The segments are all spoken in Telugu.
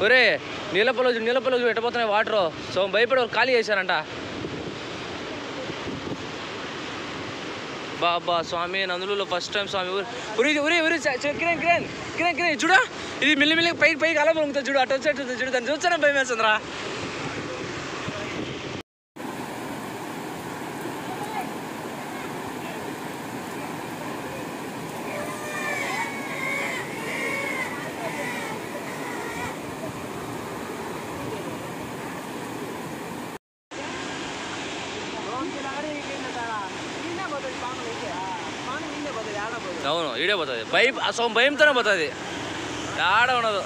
ఒరే నీళ్ళపల్లి నీళ్ళపల్లి ఎట్టపోతున్నాయి వాటర్ సో భయపడి వాళ్ళు ఖాళీ చేశారంట బాబా స్వామి నందులలో ఫస్ట్ టైం స్వామి ఊరి ఉరి ఉరి ఉరి చ- చ- కిరణ్ కిరణ్ కిరణ్ కిరణ్ చూడా ఇది మిల్లి మిల్లి పైకి పైకి అలా పొంగుతుంది చూడు అటు వచ్చి అటు వచ్చి చూడు దాన్ని చూస్తాను భయం వేస్తుందిరా అవును ఈడే పోతుంది భయం అసలు భయంతోనే పోతుంది ఆడ ఉండదు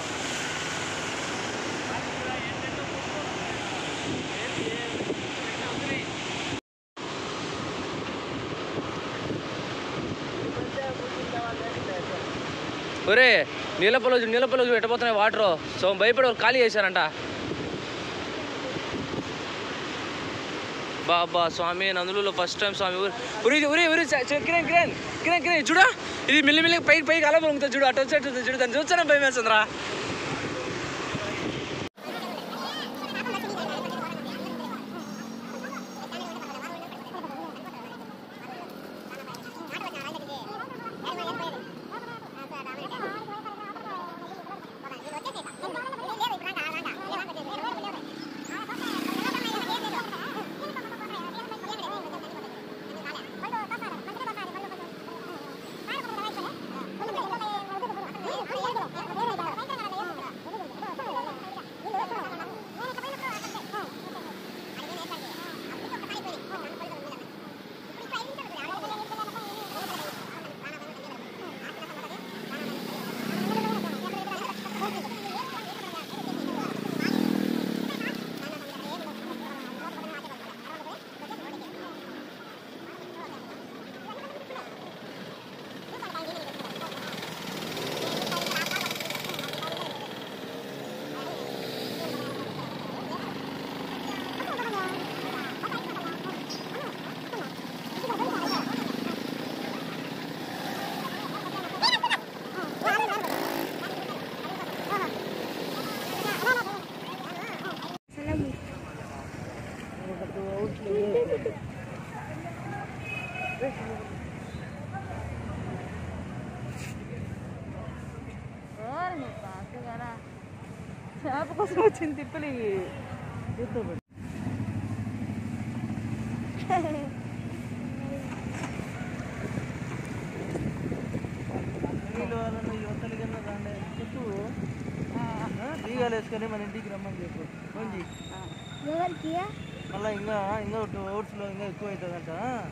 ఒరే నీళ్ళపల్లి నీళ్ళపల్లి ఎట్టపోతున్నాయి వాటర్ సో భయపడి వాళ్ళు ఖాళీ చేశారంట బాబా స్వామి నందులలో ఫస్ట్ టైం స్వామి ఊరి ఉరి ఉరి ఉరి చ- చ- కిరణ్ కిరణ్ కిరణ్ కిరణ్ చూడా ఇది మిల్లి మిల్లి పైకి పైకి అలా పొంగుతుంది చూడు అటు వచ్చి అటు వచ్చి చూడు దాన్ని చూస్తాను భయం వేస్తుందిరా చేప కోసం వచ్చింది తిప్పలి టీగాలు వేసుకొని మన ఇంటికి రమ్మని చెప్పు ఫోన్ చేయి ఎవరికి మళ్ళీ ఇంకా ఇంకా టూ అవర్స్లో ఇంకా ఎక్కువ అవుతుందంట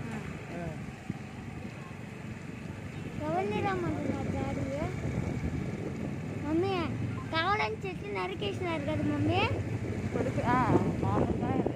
ఎవరిని రమ్మంటున్నారు డాడీ మమ్మీ కావాలని చెట్లు నరికేసినారు కదా మమ్మీ కొడుకు మామూలుగా